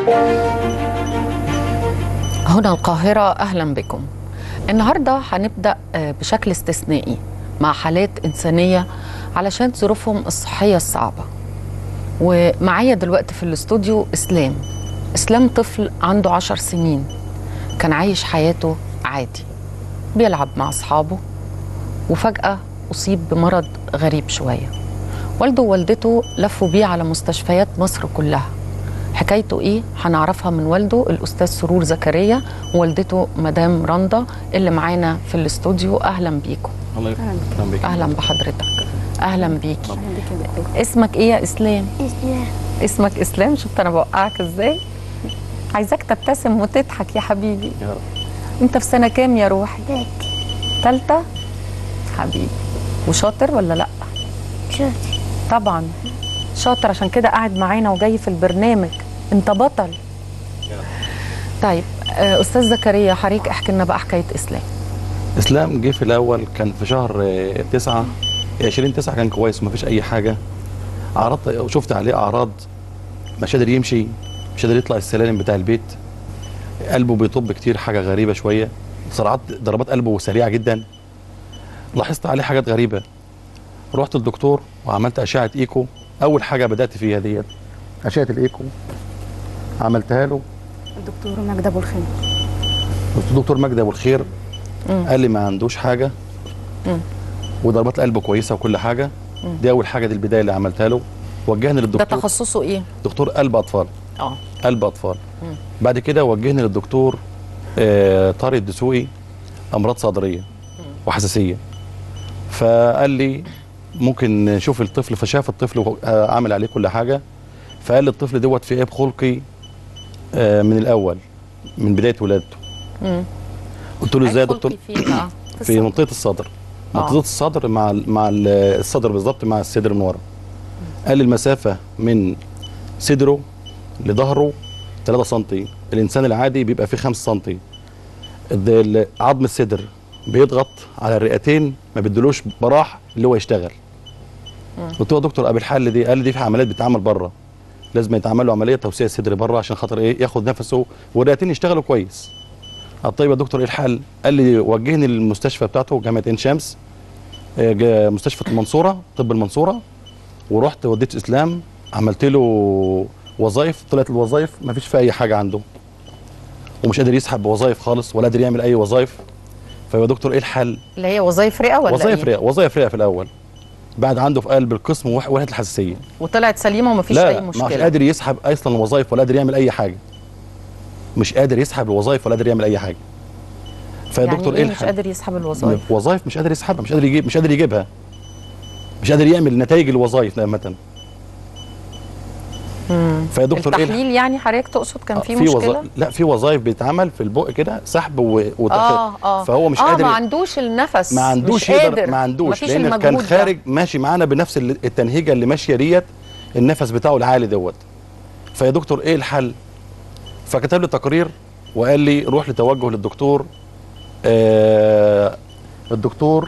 هنا القاهرة أهلا بكم النهاردة هنبدأ آه، بشكل استثنائي مع حالات إنسانية علشان ظروفهم الصحية الصعبة ومعايا دلوقتي في الاستوديو إسلام إسلام طفل عنده عشر سنين كان عايش حياته عادي بيلعب مع أصحابه وفجأة أصيب بمرض غريب شوية والده ووالدته لفوا بيه على مستشفيات مصر كلها حكايته ايه هنعرفها من والده الاستاذ سرور زكريا ووالدته مدام رندا اللي معانا في الاستوديو اهلا بيكم الله يخليك اهلا بك اهلا بحضرتك اهلا بيكي اسمك ايه يا اسلام اسلام اسمك اسلام شفت انا بوقعك ازاي عايزاك تبتسم وتضحك يا حبيبي يا رب انت في سنه كام يا روحي تالت تالتة حبيبي وشاطر ولا لا شاطر طبعا شاطر عشان كده قاعد معانا وجاي في البرنامج انت بطل طيب آه، استاذ زكريا حضرتك احكي لنا بقى حكايه اسلام اسلام جه في الاول كان في شهر آه، تسعة 20 تسعة كان كويس ومفيش اي حاجه عرضت شفت عليه اعراض مش قادر يمشي مش قادر يطلع السلالم بتاع البيت قلبه بيطب كتير حاجه غريبه شويه سرعات ضربات قلبه سريعه جدا لاحظت عليه حاجات غريبه رحت للدكتور وعملت اشعه ايكو اول حاجه بدات فيها ديت اشعه الايكو عملتها له الدكتور مجدي ابو الخير قلت له دكتور مجدي ابو الخير قال لي ما عندوش حاجه مم. وضربات القلب كويسه وكل حاجه دي اول حاجه دي البدايه اللي عملتها له وجهني ده للدكتور تخصصه ايه دكتور قلب اطفال اه قلب اطفال بعد كده وجهني للدكتور آه طارق الدسوقي امراض صدريه وحساسيه فقال لي ممكن نشوف الطفل فشاف الطفل وعامل عليه كل حاجه فقال لي الطفل دوت في عيب خلقي آه من الاول من بدايه ولادته مم. قلت له ازاي يا عيب دكتور خلقي فين بقى في منطقه الصدر آه. منطقه الصدر مع ال- مع ال- الصدر بالظبط مع الصدر من ورا قال لي المسافه من صدره لظهره 3 سم الانسان العادي بيبقى فيه 5 سم ال- عظم الصدر بيضغط على الرئتين ما بيدلوش براح اللي هو يشتغل قلت له يا دكتور قبل الحل دي قال لي دي في عمليات بتتعمل بره لازم يتعمل له عمليه توسيع صدر بره عشان خاطر ايه ياخد نفسه والرئتين يشتغلوا كويس قال طيب يا دكتور ايه الحل؟ قال لي وجهني للمستشفى بتاعته جامعه عين شمس آه، جا- مستشفى المنصوره طب المنصوره ورحت وديت اسلام عملت له وظائف طلعت الوظائف ما فيش فيها اي حاجه عنده ومش قادر يسحب بوظائف خالص ولا قادر يعمل اي وظائف فيا دكتور ايه الحل؟ اللي هي وظايف رئه ولا وظائف إيه؟ رئه وظائف رئه في الاول بعد عنده في قلب القسم وح- وحده الحساسيه وطلعت سليمه ومفيش لا اي مش مشكله قادر يسحب اصلا الوظائف ولا قادر يعمل اي حاجه مش قادر يسحب الوظائف ولا قادر يعمل اي حاجه فيا يعني دكتور ايه ايه مش الحل؟ قادر يسحب الوظائف وظائف مش قادر يسحبها مش قادر يجيب مش قادر يجيبها مش قادر يعمل نتائج الوظائف عامه فيا دكتور ايه الح- التحليل يعني حضرتك تقصد كان في في مشكله وظائف لا في وظائف بيتعمل في البق كده سحب و... وتخ... اه اه فهو مش اه قادر ما عندوش النفس ما عندوش مش يقدر قادر ما عندوش مفيش لان المجهود كان ده. خارج ماشي معانا بنفس ال- التنهيجه اللي ماشيه ديت النفس بتاعه العالي دوت فيا دكتور ايه الحل فكتب لي تقرير وقال لي روح لتوجه للدكتور آه الدكتور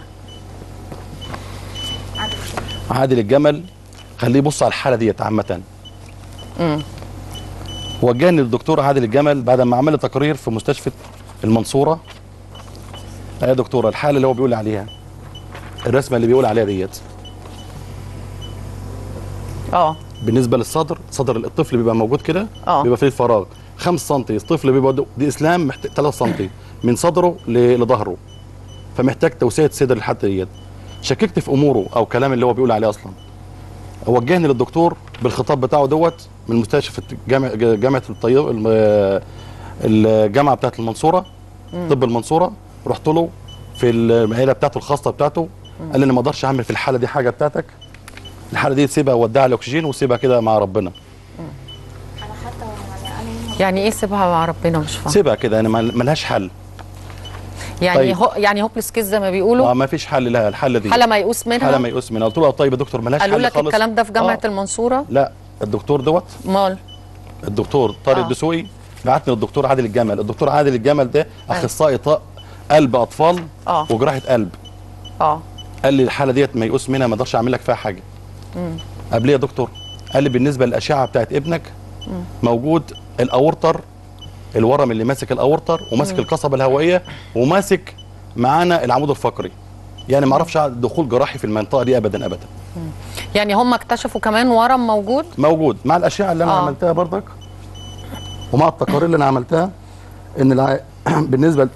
عادل الجمل خليه يبص على الحاله ديت عامه مم. وجهني للدكتور عادل الجمل بعد ما عمل لي تقرير في مستشفى المنصوره يا دكتوره الحاله اللي هو بيقول عليها الرسمه اللي بيقول عليها ديت اه بالنسبه للصدر صدر الطفل بيبقى موجود كده آه. بيبقى فيه فراغ 5 سم الطفل بيبقى د- دي اسلام محتاج 3 سم من صدره ل- لظهره فمحتاج توسعه صدر لحد ديت شككت في اموره او كلام اللي هو بيقول عليه اصلا وجهني للدكتور بالخطاب بتاعه دوت من مستشفى جامعه جامعه الطيب الم- الجامعه بتاعت المنصوره طب المنصوره رحت له في العيله بتاعته الخاصه بتاعته قال لي انا ما اقدرش اعمل في الحاله دي حاجه بتاعتك الحاله دي تسيبها وديها على الاكسجين وسيبها كده مع ربنا يعني ايه سيبها مع ربنا مش فاهم سيبها كده يعني مل- ملهاش حل يعني طيب. هو يعني هوبلس كيس زي ما بيقولوا ما فيش حل لها الحل دي حاله ما يقوس منها حاله ما يقوس منها قلت له طيب يا دكتور ملهاش قالوا حل لك خالص الكلام ده في جامعه آه. المنصوره لا الدكتور دوت مال الدكتور طارق آه. الدسوقي بعتني للدكتور عادل الجمل الدكتور عادل الجمل ده اخصائي طاق قلب اطفال آه. وجراحه قلب اه قال لي الحاله ديت ما يقوس منها ما اقدرش اعمل لك فيها حاجه قبل إيه يا دكتور قال لي بالنسبه للاشعه بتاعت ابنك موجود الاورتر الورم اللي ماسك الاورتر وماسك القصبه الهوائيه وماسك معانا العمود الفقري يعني ما اعرفش دخول جراحي في المنطقه دي ابدا ابدا يعني هم اكتشفوا كمان ورم موجود موجود مع الاشعه اللي انا آه. آه. عملتها برضك ومع التقارير اللي انا عملتها ان الع... بالنسبه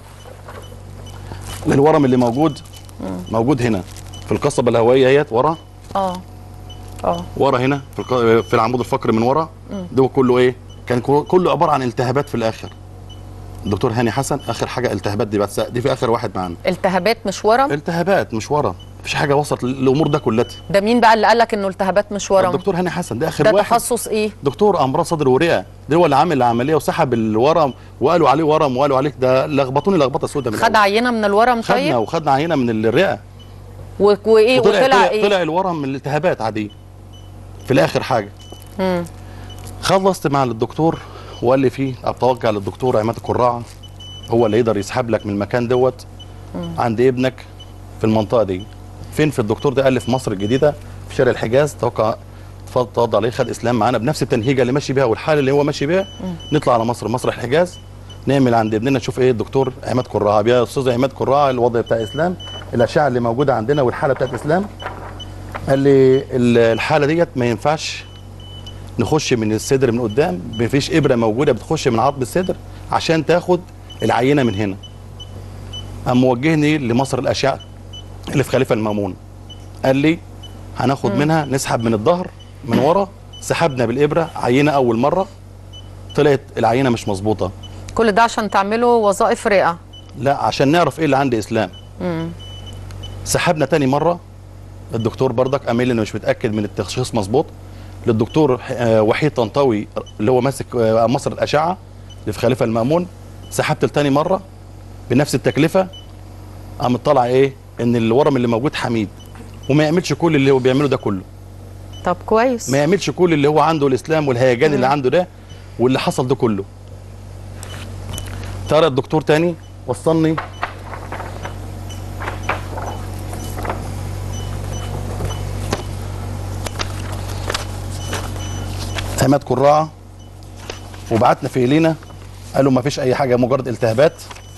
للورم اللي موجود موجود هنا في القصبه الهوائيه اهيت ورا اه اه ورا هنا في الق... في العمود الفقري من ورا ده كله ايه كان كو- كله عباره عن التهابات في الاخر الدكتور هاني حسن اخر حاجه التهابات دي بس دي في اخر واحد معانا التهابات مش ورم التهابات مش ورا مفيش حاجه وصلت للامور ده كلها ده مين بقى اللي قال لك انه التهابات مش ورم الدكتور هاني حسن ده اخر ده واحد تخصص ايه دكتور امراض صدر ورئه ده هو اللي عامل العمليه وسحب الورم وقالوا عليه ورم وقالوا عليه ده لخبطوني لخبطه سوداء من خد الأول. عينه من الورم خدنا طيب وخدنا عينه من الرئه و- وايه وطلع وطلع طلع, ايه طلع الورم من الالتهابات عاديه في الاخر حاجه مم. خلصت مع الدكتور وقال لي فيه اتوجه للدكتور عماد القراعه هو اللي يقدر يسحب لك من المكان دوت عند ابنك في المنطقه دي فين في الدكتور ده قال لي في مصر الجديده في شارع الحجاز توقع اتفضل اتفضل عليه خد اسلام معانا بنفس التنهيجه اللي ماشي بيها والحاله اللي هو ماشي بيها نطلع على مصر مسرح الحجاز نعمل عند ابننا نشوف ايه الدكتور عماد قراعه يا استاذ عماد قراعه الوضع بتاع اسلام الاشعه اللي موجوده عندنا والحاله بتاعت اسلام قال لي ال- الحاله ديت ما ينفعش نخش من الصدر من قدام مفيش ابره موجوده بتخش من عظم الصدر عشان تاخد العينه من هنا قام موجهني لمصر الاشعه اللي في خليفه المامون قال لي هناخد منها نسحب من الظهر من ورا سحبنا بالابره عينه اول مره طلعت العينه مش مظبوطه كل ده عشان تعملوا وظائف رئه لا عشان نعرف ايه اللي عند اسلام مم. سحبنا تاني مره الدكتور بردك قام قال لي انه مش متاكد من التشخيص مظبوط للدكتور آه، وحيد طنطاوي اللي هو ماسك آه، مصر الاشعه اللي في خليفه المامون سحبت لتاني مره بنفس التكلفه قام طلع ايه ان الورم اللي موجود حميد وما يعملش كل اللي هو بيعمله ده كله طب كويس ما يعملش كل اللي هو عنده الاسلام والهيجان اللي عنده ده واللي حصل ده كله ترى الدكتور تاني وصلني عماد قراعه وبعتنا في الينا قالوا ما فيش اي حاجه مجرد التهابات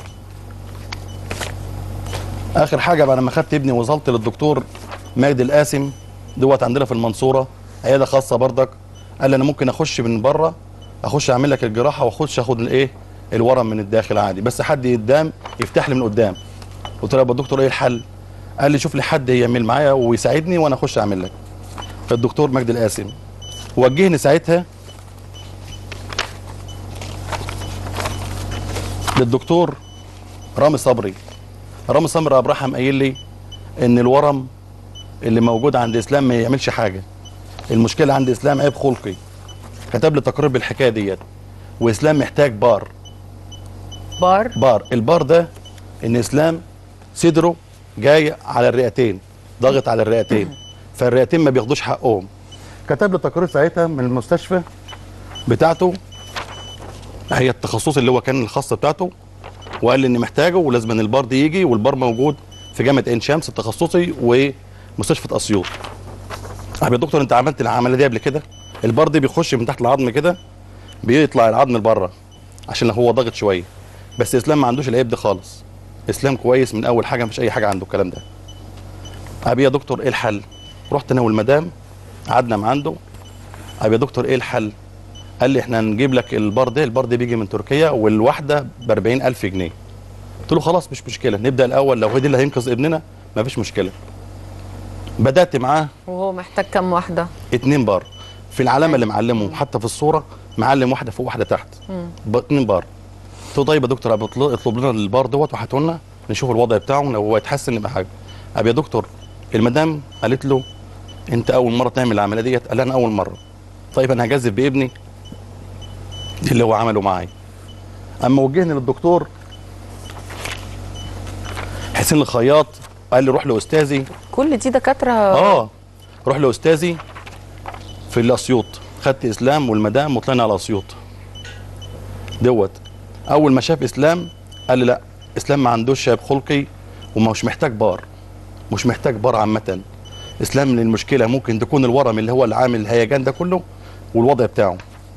اخر حاجه بعد ما خدت ابني وصلت للدكتور مجدي القاسم دوت عندنا في المنصوره عياده خاصه بردك قال لي انا ممكن اخش من بره اخش اعمل لك الجراحه واخش اخد الايه الورم من الداخل عادي بس حد قدام يفتح لي من قدام قلت له يا دكتور ايه الحل قال لي شوف لي حد يعمل معايا ويساعدني وانا اخش اعمل لك فالدكتور مجدي القاسم وجهني ساعتها للدكتور رامي صبري رامي صبري ابراهيم قايل لي ان الورم اللي موجود عند اسلام ما يعملش حاجه المشكله عند اسلام عيب خلقي كتب لي تقرير بالحكايه ديت واسلام محتاج بار بار بار البار ده ان اسلام صدره جاي على الرئتين ضاغط على الرئتين فالرئتين ما بياخدوش حقهم كتب لي تقرير ساعتها من المستشفى بتاعته هي التخصص اللي هو كان الخاص بتاعته وقال لي اني محتاجه ولازم ان البار دي يجي والبار موجود في جامعه عين شمس التخصصي ومستشفى اسيوط طب يا دكتور انت عملت العمليه دي قبل كده البار دي بيخش من تحت العظم كده بيطلع العظم لبره عشان هو ضاغط شويه بس اسلام ما عندوش العيب ده خالص اسلام كويس من اول حاجه مفيش اي حاجه عنده الكلام ده ابي يا دكتور ايه الحل رحت انا والمدام قعدنا مع عنده ابي يا دكتور ايه الحل قال لي احنا هنجيب لك البار ده البار ده بيجي من تركيا والواحده ب 40000 جنيه قلت له خلاص مش مشكله نبدا الاول لو هي دي اللي هينقذ ابننا مفيش مشكله بدات معاه وهو محتاج كم واحده اتنين بار في العلامه اللي معلمهم حتى في الصوره معلم واحده فوق واحده تحت ب- اتنين بار قلت له طيب يا دكتور أبي اطلب اطلب لنا البار دوت وهاته لنا نشوف الوضع بتاعه لو هو يتحسن يبقى حاجه ابي يا دكتور المدام قالت له انت اول مره تعمل العمليه ديت قال لها انا اول مره طيب انا هجازف بابني اللي هو عمله معايا اما وجهني للدكتور حسين الخياط قال لي روح لاستاذي كل دي دكاتره اه روح لاستاذي في الاسيوط خدت اسلام والمدام وطلعنا على اسيوط دوت اول ما شاف اسلام قال لي لا اسلام ما عندوش شاب خلقي ومش محتاج بار مش محتاج بار عامه اسلام المشكله ممكن تكون الورم اللي هو اللي عامل الهيجان ده كله والوضع بتاعه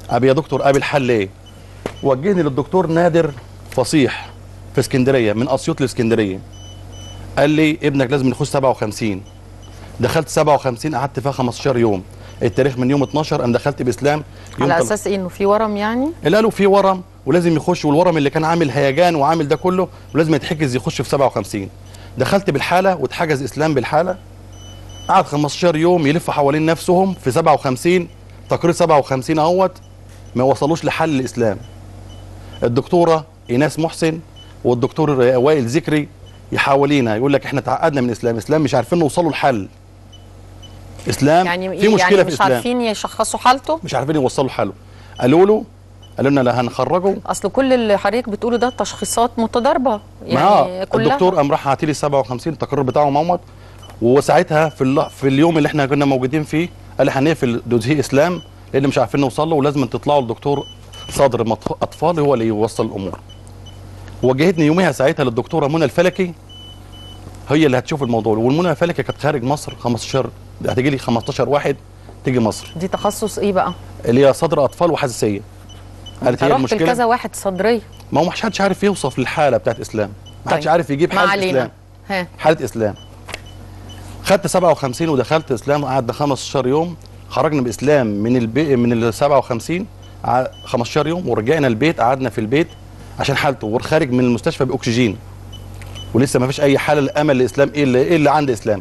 ابي يا دكتور ابي الحل ايه وجهني للدكتور نادر فصيح في اسكندريه من اسيوط لاسكندريه قال لي ابنك لازم يخش 57 دخلت 57 قعدت فيها 15 يوم التاريخ من يوم 12 انا دخلت باسلام يوم على تل- اساس إيه؟ انه في ورم يعني اللي قالوا في ورم ولازم يخش والورم اللي كان عامل هيجان وعامل ده كله ولازم يتحجز يخش في 57 دخلت بالحاله واتحجز اسلام بالحاله قعد 15 يوم يلف حوالين نفسهم في 57 تقرير 57 اهوت ما وصلوش لحل الاسلام الدكتوره ايناس محسن والدكتور وائل ذكري يحاولينا يقول لك احنا تعقدنا من الاسلام اسلام مش عارفين نوصلوا لحل اسلام يعني في إيه؟ مشكله يعني في مش اسلام عارفين يشخصوا حالته مش عارفين يوصلوا حله قالوا له قالوا لنا لا هنخرجه اصل كل اللي حضرتك بتقوله ده تشخيصات متضاربه يعني يعني كلها الدكتور قام راح عاطي لي 57 التقرير بتاعه موت وساعتها في الل- في اليوم اللي احنا كنا موجودين فيه قال لي هنقفل دوزيه اسلام لان مش عارفين نوصل له ولازم تطلعوا للدكتور صدر مط- اطفال هو اللي يوصل الامور وجهتني يوميها ساعتها للدكتوره منى الفلكي هي اللي هتشوف الموضوع والمنى الفلكي كانت خارج مصر 15 هتيجي لي 15 واحد تيجي مصر دي تخصص ايه بقى؟ اللي هي صدر اطفال وحساسيه قالت هي رحت المشكله لكذا واحد صدريه ما هو مش حدش عارف يوصف للحاله بتاعت اسلام ما حدش طيب. عارف يجيب ما حاله علينا اسلام ها حاله اسلام خدت 57 ودخلت اسلام قعدنا 15 يوم خرجنا باسلام من البي من ال 57 ع- 15 يوم ورجعنا البيت قعدنا في البيت عشان حالته وخارج من المستشفى باكسجين ولسه ما فيش اي حاله لامل لاسلام ايه اللي ايه اللي عند اسلام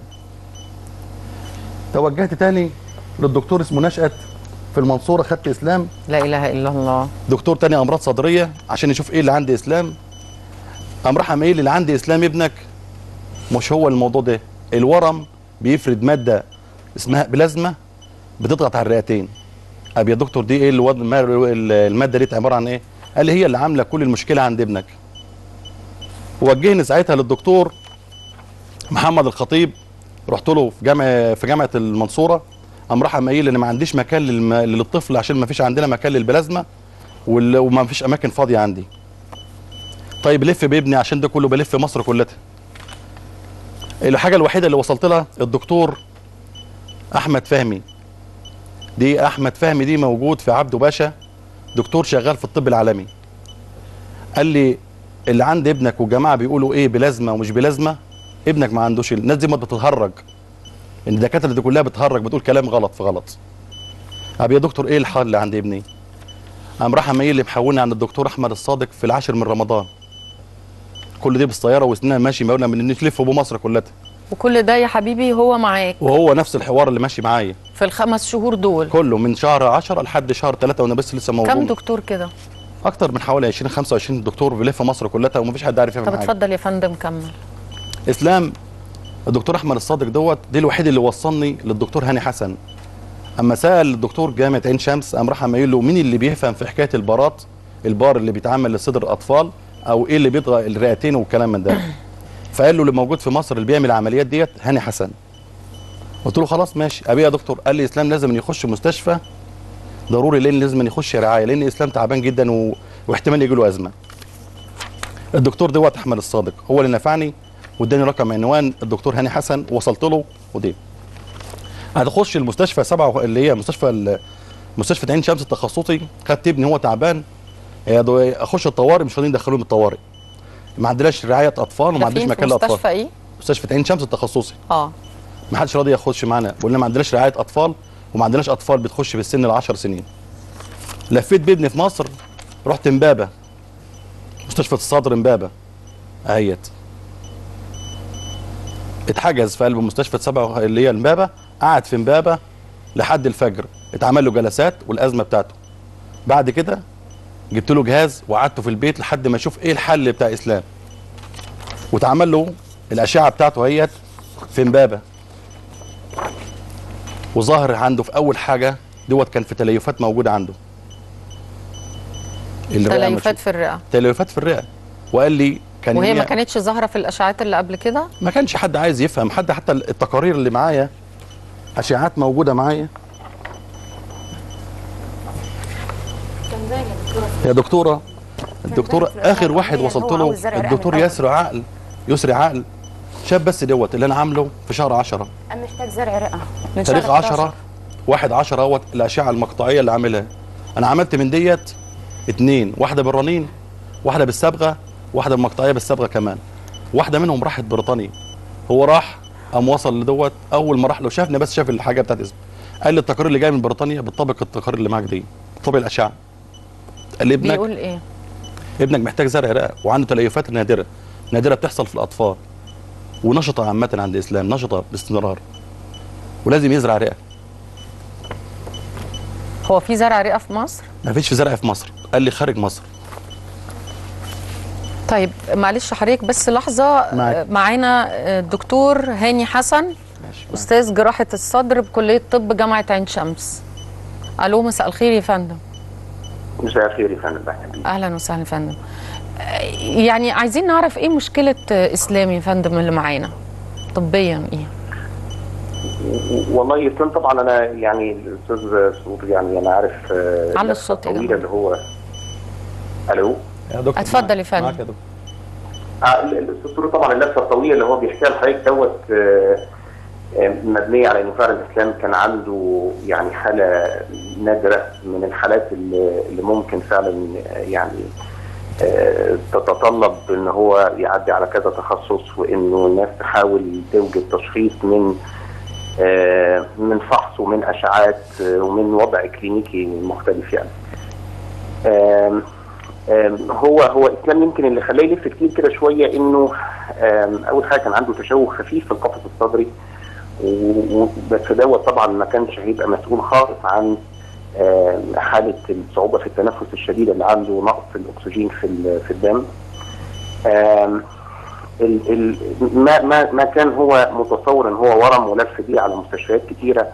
توجهت تاني للدكتور اسمه نشأت في المنصوره خدت اسلام لا اله الا الله دكتور تاني امراض صدريه عشان يشوف ايه اللي عند اسلام قام راح قايل اللي عند اسلام ابنك مش هو الموضوع ده الورم بيفرد ماده اسمها بلازما بتضغط على الرئتين طب يا دكتور دي ايه الوضع الماده دي عباره عن ايه قال لي هي اللي عامله كل المشكله عند ابنك وجهني ساعتها للدكتور محمد الخطيب رحت له في جامعه في جامعه المنصوره قام راح قام قايل ان ما عنديش مكان للم... للطفل عشان ما فيش عندنا مكان للبلازما وال... وما فيش اماكن فاضيه عندي طيب لف بابني عشان ده كله بلف مصر كلها الحاجه الوحيده اللي وصلت لها الدكتور احمد فهمي دي احمد فهمي دي موجود في عبده باشا دكتور شغال في الطب العالمي قال لي اللي عند ابنك والجماعه بيقولوا ايه بلازمه ومش بلازمه ابنك ما عندوش الناس دي ما بتتهرج ان الدكاتره دي كلها بتهرج بتقول كلام غلط في غلط طب يا دكتور ايه الحل اللي عند ابني قام راح قايل لي محولني عند الدكتور احمد الصادق في العاشر من رمضان كل دي بالسياره وسننا ماشي ما قلنا من نلف بمصر كلها وكل ده يا حبيبي هو معاك وهو نفس الحوار اللي ماشي معايا في الخمس شهور دول كله من شهر 10 لحد شهر 3 وانا بس لسه موجود كم دكتور كده اكتر من حوالي 20 25 دكتور بيلف مصر كلها ومفيش حد عارف يعمل طب حاجه اتفضل يا فندم كمل اسلام الدكتور احمد الصادق دوت دي الوحيد اللي وصلني للدكتور هاني حسن اما سال الدكتور جامعه عين شمس قام راح قايل له مين اللي بيفهم في حكايه البارات البار اللي بيتعمل لصدر الاطفال او ايه اللي بيضغى الرئتين والكلام من ده فقال له اللي موجود في مصر اللي بيعمل العمليات ديت هاني حسن قلت له خلاص ماشي ابي يا دكتور قال لي اسلام لازم يخش مستشفى ضروري لان لازم يخش رعايه لان اسلام تعبان جدا و... واحتمال يجي له ازمه الدكتور دوت احمد الصادق هو اللي نفعني واداني رقم عنوان الدكتور هاني حسن وصلت له ودي هتخش المستشفى سبعة اللي هي مستشفى ال- مستشفى عين شمس التخصصي خدت ابني هو تعبان يا دو- اخش الطوارئ مش راضيين يدخلوني الطوارئ ما عندناش رعايه اطفال وما ده عندناش فين في مكان لاطفال مستشفى ايه؟ مستشفى عين شمس التخصصي اه ما حدش راضي يخش معانا قلنا ما عندناش رعايه اطفال وما عندناش اطفال بتخش في السن ال 10 سنين لفيت بابني في مصر رحت امبابه مستشفى الصدر امبابه اهيت اتحجز في قلب مستشفى سبعة اللي هي امبابه قعد في امبابه لحد الفجر اتعمل له جلسات والازمه بتاعته بعد كده جبت له جهاز وقعدته في البيت لحد ما اشوف ايه الحل بتاع اسلام واتعمل له الاشعه بتاعته اهيت في امبابه وظاهر عنده في اول حاجه دوت كان في تليفات موجوده عنده الرئة تليفات مش- في الرئه تليفات في الرئه وقال لي كان وهي هي ما كانتش ظاهره في الاشعاعات اللي قبل كده ما كانش حد عايز يفهم حد حتى التقارير اللي معايا اشعاعات موجوده معايا يا دكتوره الدكتوره في اخر الأشعة واحد الرقمية وصلت هو له عاوز زرع رئة الدكتور من الأول. يسري عقل يسري عقل شاب بس دوت اللي انا عامله في شهر 10 أنا محتاج زرع رئة من تاريخ شهر 10 1 10 اهوت الاشعه المقطعيه اللي عاملها انا عملت من ديت اتنين واحده بالرنين واحده بالصبغه واحده بالمقطعيه بالصبغه كمان واحده منهم راحت بريطانيا هو راح قام وصل لدوت اول ما راح له شافني بس شاف الحاجه بتاعت اسمه قال لي التقارير اللي جايه من بريطانيا بتطابق التقارير اللي معاك دي طابق الاشعه قال لي ابنك بيقول ايه ابنك محتاج زرع رئه وعنده تليفات نادره نادره بتحصل في الاطفال ونشطه عامه عند الاسلام نشطه باستمرار ولازم يزرع رئه هو في زرع رئه في مصر ما فيش في زرع في مصر قال لي خارج مصر طيب معلش حضرتك بس لحظه معاك. آه، معانا آه، الدكتور هاني حسن استاذ جراحه الصدر بكليه طب جامعه عين شمس الو مساء الخير يا فندم مساء الخير يا فندم اهلا بيك اهلا وسهلا يا فندم آه، يعني عايزين نعرف ايه مشكله آه، اسلام يا فندم اللي معانا طبيا ايه و- والله يا فندم طبعا انا يعني الاستاذ سعود يعني انا عارف آه، على اللفة الصوت يا الطويله جماعة. اللي هو الو يا دكتور اتفضل يا معاك- فندم. معاك يا دكتور آه، ال- الاستاذ سعود طبعا اللفه الطويله اللي هو بيحكيها لحضرتك دوت آه، آه، مبنيه على انه فعلا الاسلام كان عنده يعني حاله نادره من الحالات اللي اللي ممكن فعلا آه، يعني آه، تتطلب ان هو يعدي على كذا تخصص وانه الناس تحاول توجد تشخيص من آه، من فحص ومن اشعاعات آه، ومن وضع كلينيكي مختلف يعني. آم، آم، هو هو اسلام يمكن اللي خلاه يلف كتير كده شويه انه آم، اول حاجه كان عنده تشوه خفيف في القفص الصدري و- و- بس دوت طبعا ما كانش هيبقى مسؤول خالص عن آم، حاله الصعوبه في التنفس الشديده اللي عنده نقص الاكسجين في ال- في الدم. آم، ال ال ما ما ما كان هو متصور ان هو ورم ولف بيه على مستشفيات كتيره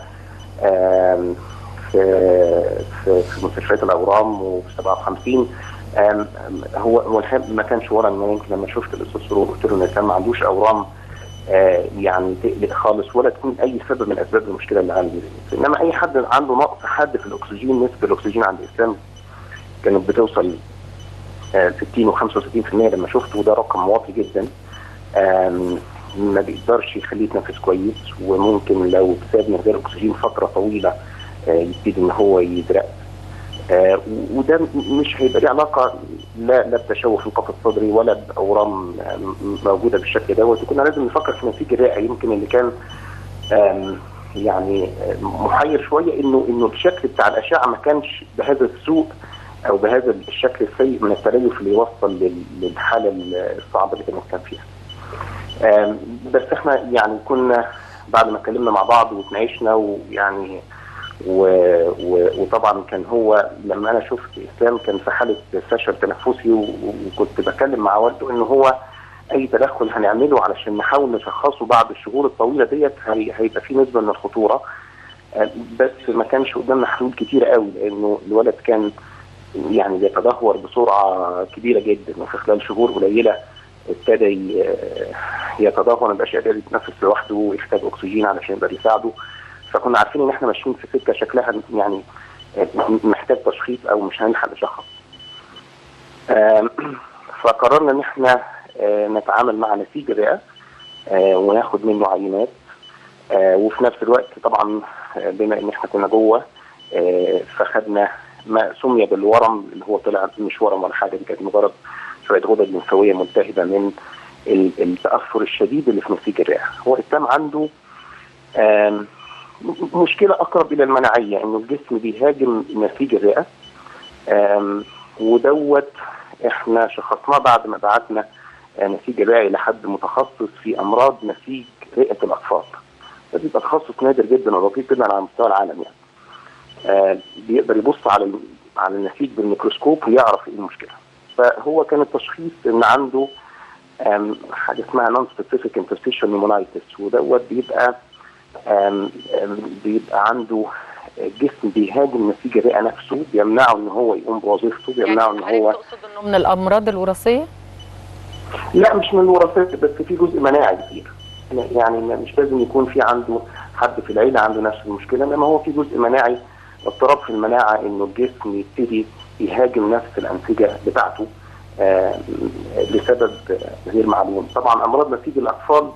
آم، في في, في مستشفيات الاورام وفي 57 آم، آم، هو هو الحقيقة ما كانش ورم أنا يمكن لما شفت الاستاذ سرور قلت له ان الانسان ما عندوش اورام آه، يعني تقلق خالص ولا تكون اي سبب من اسباب المشكله اللي عنده دي. انما اي حد عنده نقص حاد في الاكسجين نسبه الاكسجين عند الانسان كانت بتوصل آه، 60 و65% لما شفته وده رقم واطي جدا آم، ما بيقدرش يخليه يتنفس كويس وممكن لو اتساب من غير اكسجين فتره طويله آه، يبتدي ان هو يدرق آه، و- وده م- مش هيبقى ليه علاقه لا لا بتشوه في القفص الصدري ولا باورام آه، م- موجوده بالشكل دوت وكنا لازم نفكر في نسيج الرئه يمكن اللي كان آم، يعني آه، محير شويه انه انه الشكل بتاع الاشعه ما كانش بهذا السوء او بهذا الشكل السيء من التليف اللي يوصل لل- للحاله الصعبه اللي كانت كان فيها. آم، بس احنا يعني كنا بعد ما اتكلمنا مع بعض وتناقشنا ويعني و... و... وطبعا كان هو لما انا شفت اسلام كان في حاله فشل تنفسي و... وكنت بتكلم مع والده ان هو اي تدخل هنعمله علشان نحاول نشخصه بعد الشهور الطويله ديت هي... هيبقى في نسبه من الخطوره آه، بس ما كانش قدامنا حلول كتيره قوي لانه الولد كان يعني بيتدهور بسرعه كبيره جدا وفي خلال شهور قليله ابتدى ي- يتدهور ما بقاش قادر يتنفس لوحده ويحتاج اكسجين علشان يقدر يساعده فكنا عارفين ان احنا ماشيين في سكه شكلها يعني محتاج تشخيص او مش هنلحق نشخص. آم، فقررنا ان احنا آه، نتعامل مع نسيج الرئه آه، وناخد منه عينات آه، وفي نفس الوقت طبعا آه، بما ان احنا كنا جوه آه، فخدنا ما سمي بالورم اللي هو طلع مش ورم ولا حاجه دي كانت مجرد شويه غدد لمفاويه ملتهبه من ال- التاثر الشديد اللي في نسيج الرئه. هو الاسلام عنده آم، م- مشكله اقرب الى المناعيه انه الجسم بيهاجم نسيج الرئه آم، ودوت احنا شخصناه بعد ما بعتنا آه، نسيج الرئه الى حد متخصص في امراض نسيج رئه الاطفال. ده بيبقى تخصص نادر جدا ودقيق جدا على مستوى العالم يعني. آه، بيقدر يبص على ال- على النسيج بالميكروسكوب ويعرف ايه المشكله. فهو كان التشخيص ان عنده آم، حاجه اسمها نون سبيسيفيك انترستيشن نيمونايتس ودوت بيبقى آم، آم، بيبقى عنده جسم بيهاجم نسيج الرئه نفسه بيمنعه ان هو يقوم بوظيفته بيمنعه ان هو تقصد انه من الامراض الوراثيه لا مش من الوراثات بس في جزء مناعي كبير يعني ما- مش لازم يكون في عنده حد في العيله عنده نفس المشكله انما هو في جزء مناعي اضطراب في المناعه انه الجسم يبتدي يهاجم نفس الانسجه بتاعته آه، لسبب آه، غير معلوم طبعا امراض نسيج الاطفال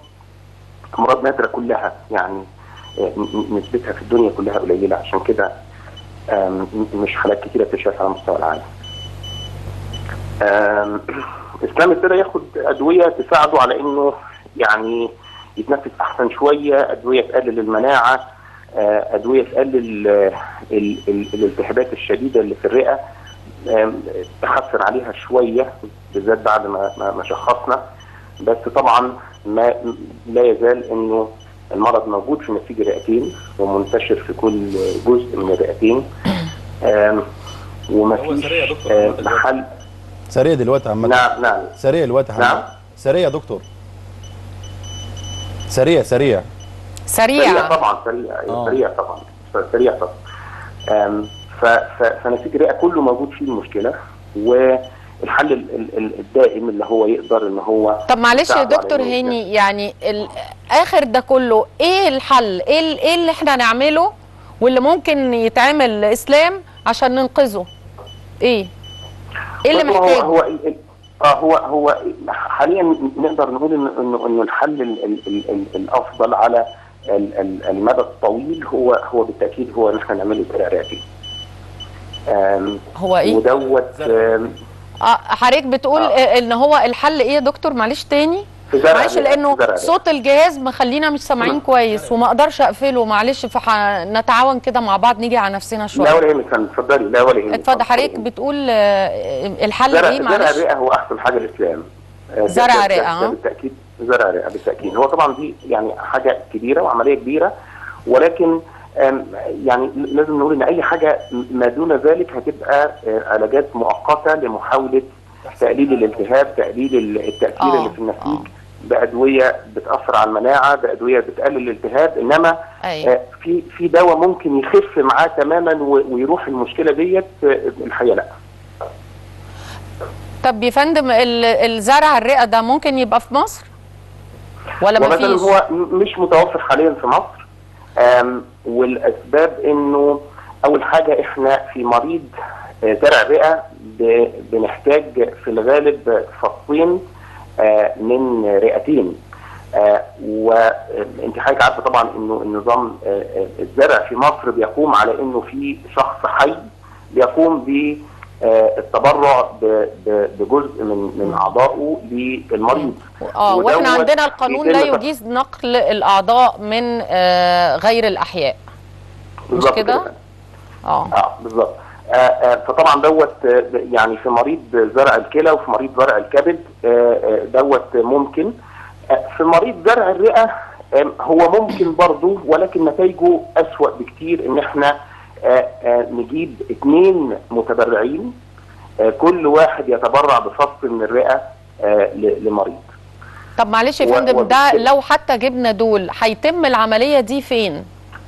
امراض نادره كلها يعني آه، ن- نسبتها في الدنيا كلها قليله عشان كده آم، مش حالات كتيره بتتشاف على مستوى العالم. آم، اسلام ابتدى ياخد ادويه تساعده على انه يعني يتنفس احسن شويه، ادويه تقلل المناعه، آه، ادويه تقلل آه، ال- ال- الالتهابات الشديده اللي في الرئه آم، تحسن عليها شويه بالذات بعد ما ما ما شخصنا بس طبعا ما لا يزال انه المرض موجود في نسيج الرئتين ومنتشر في كل جزء من الرئتين آم، وما هو فيش سريع يا دكتور آه، محمد دلوقتي. محل سريع دلوقتي عامة نعم نعم سريع دلوقتي يا نعم. حمد سريع يا دكتور سريع سريع سريع سريع طبعا سريع آه. سريع طبعا سريع طبعا آم، ف- ف- فنسيج الرئه كله موجود فيه المشكله والحل ال- ال- ال- الدائم اللي هو يقدر ان هو طب معلش يا يساعده على دكتور إنه ينجح. هاني يعني ال- اخر ده كله ايه الحل ايه ال- ايه اللي احنا نعمله واللي ممكن يتعمل لاسلام عشان ننقذه ايه ايه اللي بص، هو محتاجه هو ال- ال- اه هو هو حاليا نقدر نقول انه انه انه الحل ال ال ال ال الافضل على ال ال المدى الطويل هو هو بالتاكيد هو ان احنا نعمله زرع رئتي. آم، هو ايه ودوت آم، اه حضرتك بتقول آه. آه. ان هو الحل ايه يا دكتور معلش تاني في زرع معلش الرئة، لانه في زرع الرئة. صوت الجهاز مخلينا مش سامعين كويس وما اقدرش اقفله معلش فنتعاون كده مع بعض نيجي على نفسنا لا شويه ولا يهمك فندم، اتفضلي لا ولا يهمك اتفضل حضرتك بتقول آه، الحل زرع ايه زرع معلش الرئه هو احسن حاجه الاسلام آه، زرع ده- ده- رئة، ده اه. بالتاكيد زرع رئه بالتاكيد هو طبعا دي يعني حاجه كبيره وعمليه كبيره ولكن آم، يعني لازم نقول ان اي حاجه ما دون ذلك هتبقى آه، علاجات مؤقته لمحاوله تقليل الالتهاب تقليل ال- التاثير آه، اللي في النسيج آه. بادويه بتاثر على المناعه بادويه بتقلل الالتهاب انما ايوه آه، في في دواء ممكن يخف معاه تماما و- ويروح المشكله ديت آه، الحقيقه لا طب يا فندم ال- الزرع الرئه ده ممكن يبقى في مصر ولا ما ومثلا فيش هو م- مش متوفر حاليا في مصر آم، والاسباب انه اول حاجه احنا في مريض آه، زرع رئه ب- بنحتاج في الغالب فصين آه، من رئتين آه، وانت حضرتك عارفه طبعا انه النظام آه، آه، الزرع في مصر بيقوم على انه في شخص حي بيقوم ب آه، التبرع ب- ب- بجزء من من اعضائه للمريض اه واحنا ودوت عندنا القانون لا بيتم يجيز نقل الاعضاء من آه، غير الاحياء بالظبط كده؟ اه اه بالظبط آه آه فطبعا دوت آه، يعني في مريض زرع الكلى وفي مريض زرع الكبد آه آه، دوت ممكن آه في مريض زرع الرئه آه هو ممكن برضه ولكن نتائجه اسوأ بكتير ان احنا آه آه نجيب اثنين متبرعين آه كل واحد يتبرع بفص من الرئه آه ل- لمريض طب معلش يا و- فندم ده وبالتالي- لو حتى جبنا دول هيتم العمليه دي فين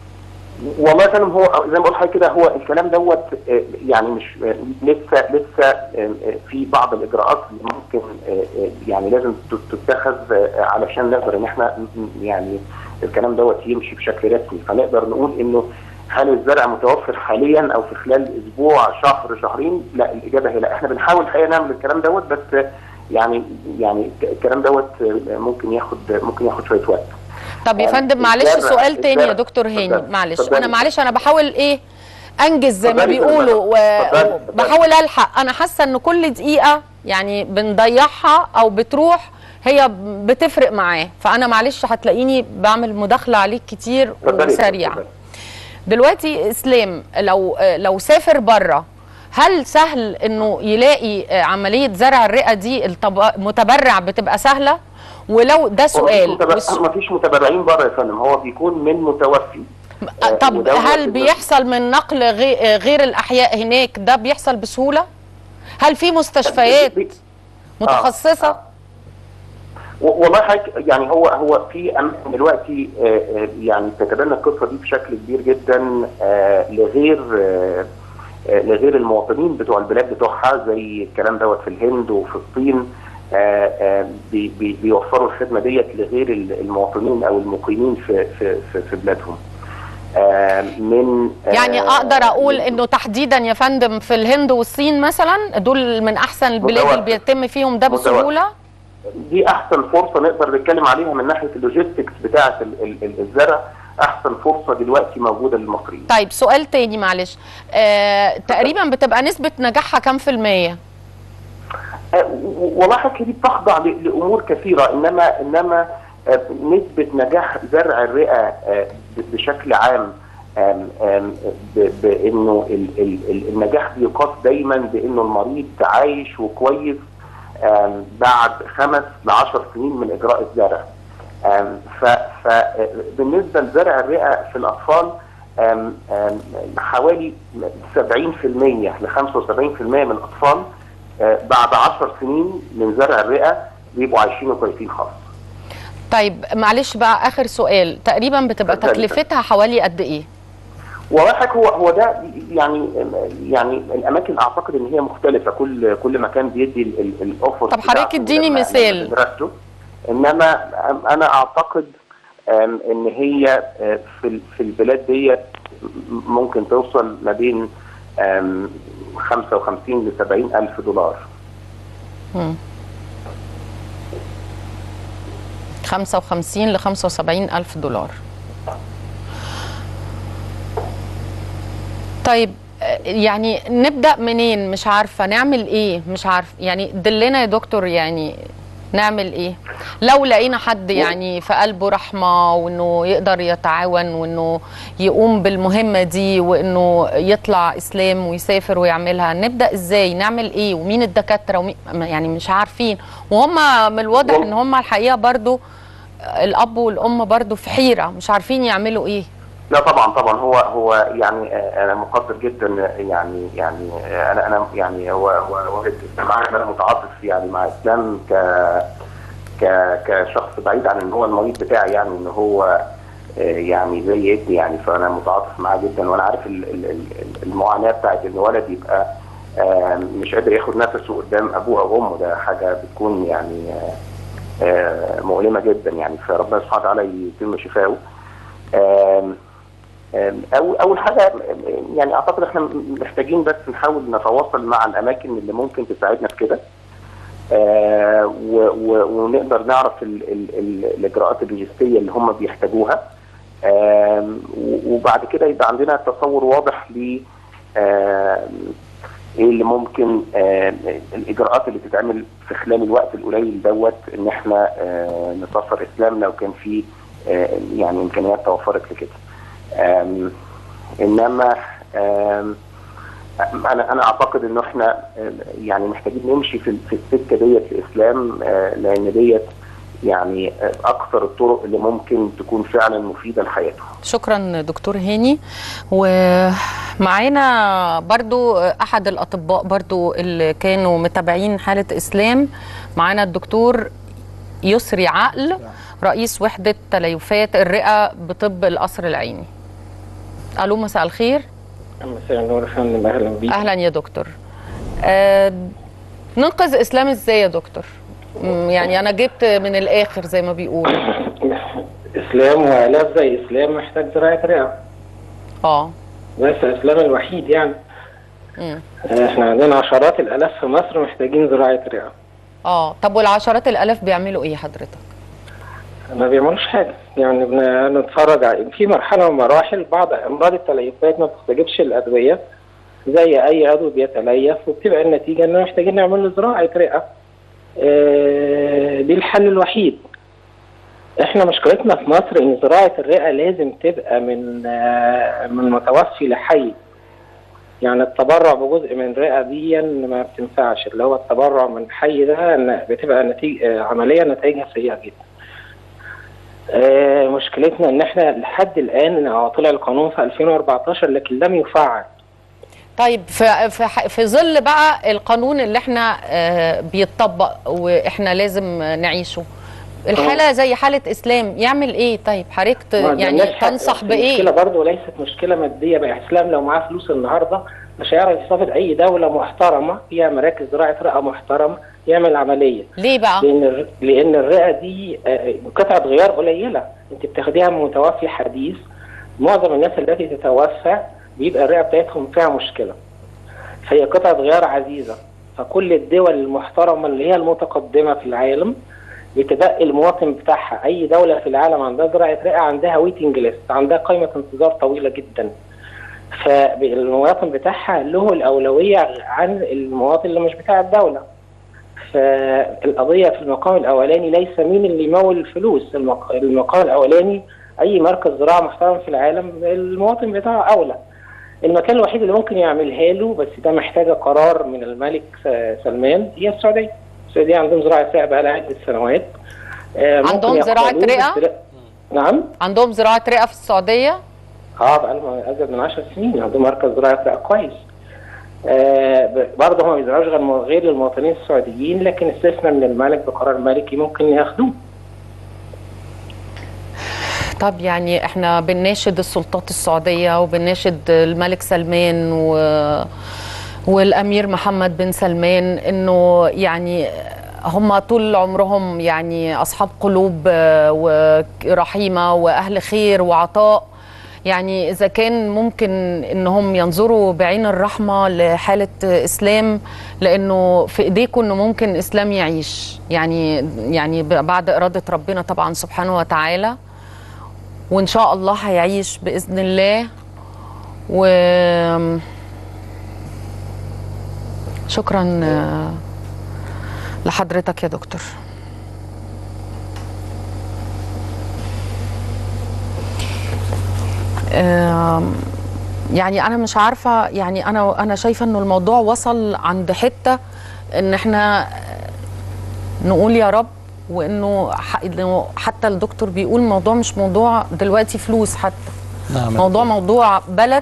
والله يا فندم هو زي ما بقول لحضرتك كده هو الكلام دوت آه، يعني مش آه، لسه لسه آه، آه، في بعض الاجراءات اللي ممكن آه، آه، يعني لازم تت- تتخذ آه، علشان نقدر ان احنا م- يعني الكلام دوت يمشي بشكل رسمي فنقدر نقول انه هل الزرع متوفر حاليا او في خلال اسبوع شهر شهرين لا الاجابه هي لا احنا بنحاول الحقيقه نعمل الكلام دوت بس آه، يعني يعني الكلام دوت آه، ممكن ياخد ممكن ياخد شويه وقت طب يا يعني فندم معلش الزرع- سؤال تاني يا الزرع- دكتور هاني اتفضلي، معلش اتفضلي. انا معلش انا بحاول ايه انجز زي ما اتفضلي، بيقولوا اتفضلي، اتفضلي، اتفضلي. وبحاول الحق انا حاسه ان كل دقيقه يعني بنضيعها او بتروح هي بتفرق معاه فانا معلش هتلاقيني بعمل مداخله عليك كتير اتفضلي، وسريعه اتفضلي. دلوقتي اسلام لو لو سافر بره هل سهل انه يلاقي عمليه زرع الرئه دي الطب- متبرع بتبقى سهله ولو ده سؤال والس- ما فيش متبرعين بره يا فندم هو بيكون من متوفي آه، طب ودوت هل ال- بيحصل من نقل غي- غير الاحياء هناك ده بيحصل بسهوله هل في مستشفيات بي- متخصصه آه. و- والله حضرتك يعني هو هو في اماكن دلوقتي آه، آه، يعني تتبنى القصه دي بشكل كبير جدا آه، لغير آه، آه، لغير المواطنين بتوع البلاد بتوعها زي الكلام دوت في الهند وفي الصين آه، آه، بي- بي- بيوفروا الخدمه ديت لغير ال- المواطنين او المقيمين في في في, في بلادهم آه، من آه، يعني اقدر اقول من- انه تحديدا يا فندم في الهند والصين مثلا دول من احسن البلاد متوفر. اللي بيتم فيهم ده متوفر. بسهوله دي احسن فرصه نقدر نتكلم عليها من ناحيه اللوجيستكس بتاعه ال- ال- ال- الزرع احسن فرصه دلوقتي موجوده للمصريين طيب سؤال تاني معلش آه تقريبا بتبقى نسبه نجاحها كام في الميه آه، و- والله حضرتك دي بتخضع ل- لامور كثيره انما انما آه، نسبه نجاح زرع الرئه آه، ب- بشكل عام آم، آم، ب- بانه ال- ال- ال- النجاح بيقاس دايما بانه المريض عايش وكويس آم، بعد خمس ل 10 سنين من اجراء الزرع آم، ف- فبالنسبه لزرع الرئه في الاطفال آم، آم، حوالي 70% ل 75% من الاطفال آه، بعد 10 سنين من زرع الرئه بيبقوا عايشين وكويسين خالص. طيب معلش بقى اخر سؤال تقريبا بتبقى اتفضلي. تكلفتها حوالي قد ايه وواحد هو هو ده يعني يعني الاماكن اعتقد ان هي مختلفه كل كل مكان بيدي ال- ال- الاوفر طب حضرتك بتاعته اديني لما- مثال. لما درسته. انما أم- انا اعتقد أم، ان هي آه، في ال- في البلاد ديت ممكن توصل ما بين أم، 55 ل 70 الف دولار 55 ل 75 ألف دولار طيب آه، يعني نبدأ منين مش عارفة نعمل ايه مش عارف يعني دلنا يا دكتور يعني نعمل ايه لو لقينا حد يعني في قلبه رحمة وانه يقدر يتعاون وانه يقوم بالمهمة دي وانه يطلع اسلام ويسافر ويعملها نبدأ ازاي نعمل ايه ومين الدكاترة ومين يعني مش عارفين وهم من الواضح ان هم الحقيقة برضو الاب والام برضو في حيرة مش عارفين يعملوا ايه لا طبعا طبعا هو هو يعني آه، انا مقدر جدا يعني يعني آه، انا انا يعني هو هو هو معاك انا متعاطف يعني مع اسلام ك ك كشخص بعيد عن ان هو المريض بتاعي يعني ان هو آه، يعني زي ابني يعني فانا متعاطف معاه جدا وانا عارف ال- ال- ال- المعاناه بتاعت ان ولد يبقى آه، مش قادر ياخد نفسه قدام ابوه او امه ده حاجه بتكون يعني آه، آه، مؤلمه جدا يعني فربنا سبحانه وتعالى يتم شفاؤه آم، آم، أو أول حاجة يعني أعتقد إحنا محتاجين بس نحاول نتواصل مع الأماكن اللي ممكن تساعدنا في كده آه، و- و- ونقدر نعرف ال ال ال الإجراءات اللوجستية اللي هم بيحتاجوها آم، و- وبعد كده يبقى عندنا تصور واضح ل آم، ايه اللي ممكن آه الاجراءات اللي تتعمل في خلال الوقت القليل دوت ان احنا آه نسفر اسلام لو كان في آه يعني امكانيات توفرت لكده. آم، انما آم، انا انا اعتقد انه احنا آه، يعني محتاجين نمشي في في السكه ديت الاسلام آه، لان ديت يعني آه، اكثر الطرق اللي ممكن تكون فعلا مفيده لحياته. شكرا دكتور هاني ومعانا برضو احد الاطباء برضو اللي كانوا متابعين حالة اسلام معانا الدكتور يسري عقل رئيس وحدة تليفات الرئة بطب القصر العيني الو مساء الخير مساء النور يا فندم اهلا بيك اهلا يا دكتور آه ننقذ اسلام ازاي يا دكتور مم، يعني انا جبت من الاخر زي ما بيقولوا اسلام والاف زي اسلام محتاج زراعه رئه اه بس اسلام الوحيد يعني مم. احنا عندنا عشرات الالاف في مصر محتاجين زراعه رئه اه طب والعشرات الالاف بيعملوا ايه حضرتك ما بيعملوش حاجه يعني بنتفرج على في مرحله من مراحل بعض امراض التليفات ما بتستجيبش الادويه زي اي عضو بيتليف وبتبقى النتيجه اننا محتاجين نعمل له زراعه رئه آه، دي الحل الوحيد احنا مشكلتنا في مصر ان زراعه الرئه لازم تبقى من آه، من متوفي لحي يعني التبرع بجزء من رئه دي ما بتنفعش اللي هو التبرع من حي ده إن بتبقى نتيجه عمليه نتائجها سيئه جدا آه، مشكلتنا ان احنا لحد الان هو طلع القانون في 2014 لكن لم يفعل طيب في في ح- في ظل بقى القانون اللي احنا آه، بيتطبق واحنا لازم نعيشه الحاله زي حاله اسلام يعمل ايه طيب حضرتك ت- ما يعني عندناش حق. تنصح المشكله بايه برضه ليست مشكله ماديه بقى اسلام لو معاه فلوس النهارده مش هيعرف يسافر اي دوله محترمه فيها مراكز زراعه رئه محترمه يعمل عمليه ليه بقى لان الر- لان الرئه دي آه، قطعه غيار قليله انت بتاخديها من متوفي حديث معظم الناس التي تتوفى بيبقى الرئه بتاعتهم فيها مشكله فهي قطعه غيار عزيزه فكل الدول المحترمه اللي هي المتقدمه في العالم بتدق المواطن بتاعها اي دوله في العالم عندها زراعه رئه عندها ويتنج ليست عندها قائمه انتظار طويله جدا فالمواطن بتاعها له الاولويه عن المواطن اللي مش بتاع الدوله فالقضيه في المقام الاولاني ليس مين اللي يمول الفلوس المق- المقام الاولاني اي مركز زراعه محترم في العالم المواطن بتاعه اولى المكان الوحيد اللي ممكن يعملها له بس ده محتاجه قرار من الملك س- سلمان هي السعوديه السعوديه عندهم زراعه رئه بقى لها عده سنوات آه، ممكن عندهم زراعة يقبلوه، رئة؟ بس لا- نعم عندهم زراعه رئه في السعوديه اه بقى لهم ازيد من 10 سنين عندهم مركز زراعه رئه كويس آه ب- برضه هم ما بيزرعوش غير غير للمواطنين السعوديين لكن استثناء من الملك بقرار ملكي ممكن ياخدوه طب يعني احنا بنناشد السلطات السعودية وبنناشد الملك سلمان و والامير محمد بن سلمان انه يعني هم طول عمرهم يعني اصحاب قلوب آه، ورحيمه واهل خير وعطاء يعني اذا كان ممكن انهم ينظروا بعين الرحمه لحاله اسلام لانه في ايديكم انه ممكن اسلام يعيش يعني يعني بعد اراده ربنا طبعا سبحانه وتعالى وان شاء الله هيعيش باذن الله و شكرا آه، لحضرتك يا دكتور آم، يعني انا مش عارفه يعني انا انا شايفه انه الموضوع وصل عند حته ان احنا نقول يا رب وانه ح- إنه حتى الدكتور بيقول الموضوع مش موضوع دلوقتي فلوس حتى نعم موضوع موضوع بلد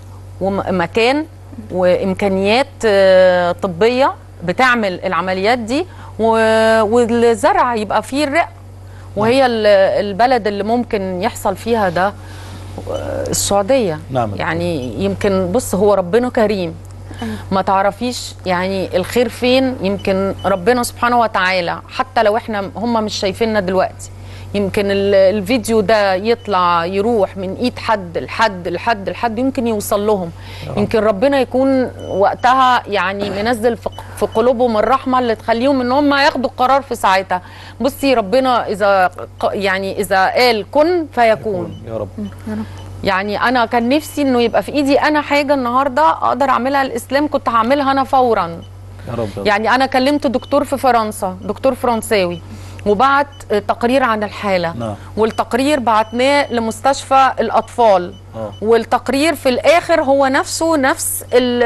ومكان وامكانيات آه، طبيه بتعمل العمليات دي و- والزرع يبقى فيه الرئه وهي ال- البلد اللي ممكن يحصل فيها ده آه، السعوديه نعم. يعني يمكن بص هو ربنا كريم ما تعرفيش يعني الخير فين يمكن ربنا سبحانه وتعالى حتى لو احنا هم مش شايفيننا دلوقتي يمكن ال- الفيديو ده يطلع يروح من ايد حد لحد لحد لحد يمكن يوصل لهم يمكن ربنا يكون وقتها يعني منزل في ق- في قلوبهم الرحمه اللي تخليهم ان هم ياخدوا القرار في ساعتها بصي ربنا اذا ق- يعني اذا قال كن فيكون يا رب يعني انا كان نفسي انه يبقى في ايدي انا حاجه النهارده اقدر اعملها الاسلام كنت هعملها انا فورا يا رب يا رب. يعني انا كلمت دكتور في فرنسا دكتور فرنساوي وبعت تقرير عن الحاله نعم. والتقرير بعتناه لمستشفى الاطفال آه. والتقرير في الاخر هو نفسه نفس ال-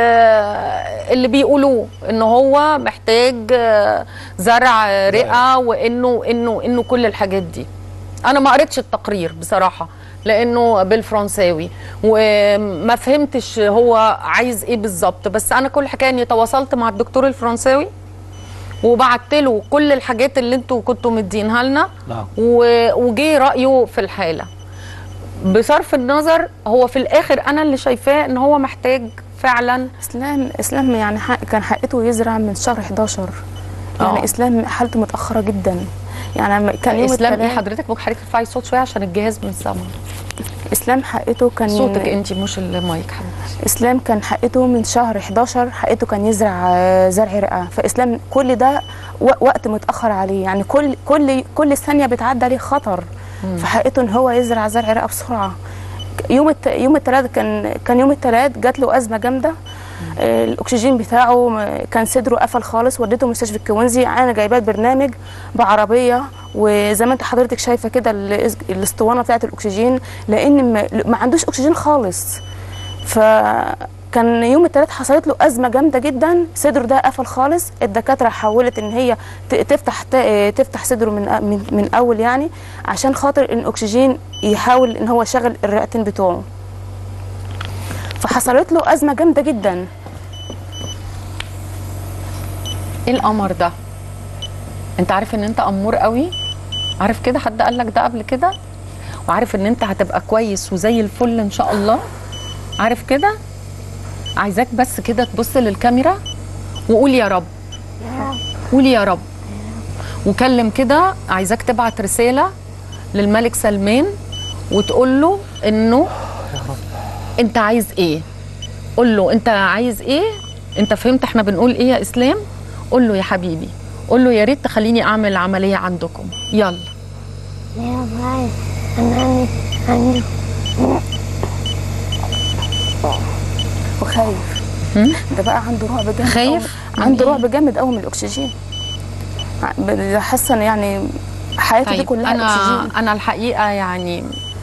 اللي بيقولوه ان هو محتاج آه، زرع رئه وانه انه انه كل الحاجات دي انا ما قريتش التقرير بصراحه لانه بالفرنساوي وما فهمتش هو عايز ايه بالظبط بس انا كل حكايه اني تواصلت مع الدكتور الفرنساوي وبعت له كل الحاجات اللي انتوا كنتوا مدينها لنا نعم. و- وجه رايه في الحاله بصرف النظر هو في الاخر انا اللي شايفاه ان هو محتاج فعلا اسلام اسلام يعني حق كان حقته يزرع من شهر 11 يعني آه. اسلام حالته متاخره جدا يعني لما كان يوم اسلام ايه التلات حضرتك ممكن حضرتك ترفعي الصوت شويه عشان الجهاز من سما اسلام حقته كان صوتك انت مش المايك حضرتك اسلام كان حقته من شهر 11 حقته كان يزرع آه، زرع رئه فاسلام كل ده و- وقت متاخر عليه يعني كل كل كل ثانيه بتعدي عليه خطر فحقته ان هو يزرع زرع رئه بسرعه يوم الت... يوم الثلاث كان كان يوم الثلاث جات له ازمه جامده آه، الاكسجين بتاعه م- كان صدره قفل خالص وديته مستشفى الكوينزي انا جايباه برنامج بعربيه وزي ما انت حضرتك شايفه كده ال- الاسطوانه بتاعه الاكسجين لان ما, ما عندوش اكسجين خالص فكان يوم الثلاث حصلت له ازمه جامده جدا صدره ده قفل خالص الدكاتره حاولت ان هي ت- تفتح ت- تفتح صدره من من, من اول يعني عشان خاطر ان الاكسجين يحاول ان هو يشغل الرئتين بتوعه فحصلت له ازمه جامده جدا ايه القمر ده انت عارف ان انت امور قوي عارف كده حد قال لك ده قبل كده وعارف ان انت هتبقى كويس وزي الفل ان شاء الله عارف كده عايزاك بس كده تبص للكاميرا وقول يا رب قول يا رب وكلم كده عايزاك تبعت رساله للملك سلمان وتقول له انه انت عايز ايه قول له انت عايز ايه انت فهمت احنا بنقول ايه يا اسلام قول له يا حبيبي قول له يا ريت تخليني اعمل عمليه عندكم يلا يا باي انا عندي عندي وخايف هم؟ ده بقى عنده رعب جامد خايف؟ أوي. عنده من إيه؟ رعب جامد قوي من الاكسجين ع- ب- حاسه إن يعني حياته دي طيب كلها انا اكسجين انا الحقيقه يعني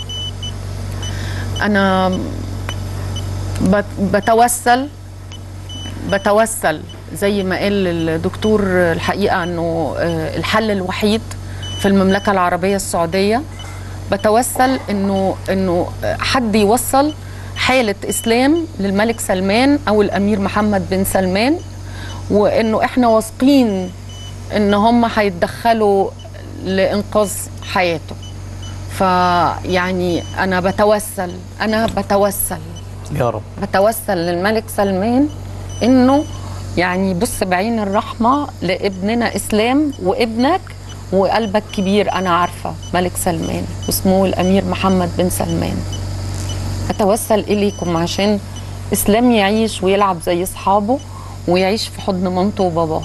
انا بت- بتوسل بتوسل زي ما قال الدكتور الحقيقه انه آه، الحل الوحيد في المملكه العربيه السعوديه بتوسل انه انه حد يوصل حاله اسلام للملك سلمان او الامير محمد بن سلمان وانه احنا واثقين ان هم هيتدخلوا لانقاذ حياته فيعني انا بتوسل انا بتوسل يا رب بتوسل للملك سلمان انه يعني بص بعين الرحمه لابننا اسلام وابنك وقلبك كبير انا عارفه ملك سلمان واسمه الامير محمد بن سلمان اتوسل اليكم عشان اسلام يعيش ويلعب زي اصحابه ويعيش في حضن مامته وباباه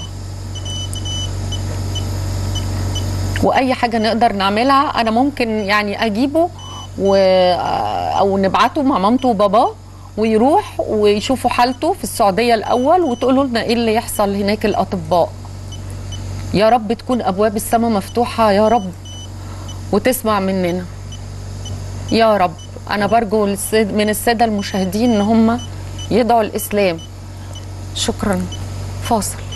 واي حاجه نقدر نعملها انا ممكن يعني اجيبه و... او نبعته مع مامته وباباه ويروح ويشوفوا حالته في السعوديه الاول وتقولوا لنا ايه اللي يحصل هناك الاطباء يا رب تكون ابواب السماء مفتوحه يا رب وتسمع مننا يا رب انا برجو للسيد- من الساده المشاهدين ان هم يدعوا الاسلام شكرا فاصل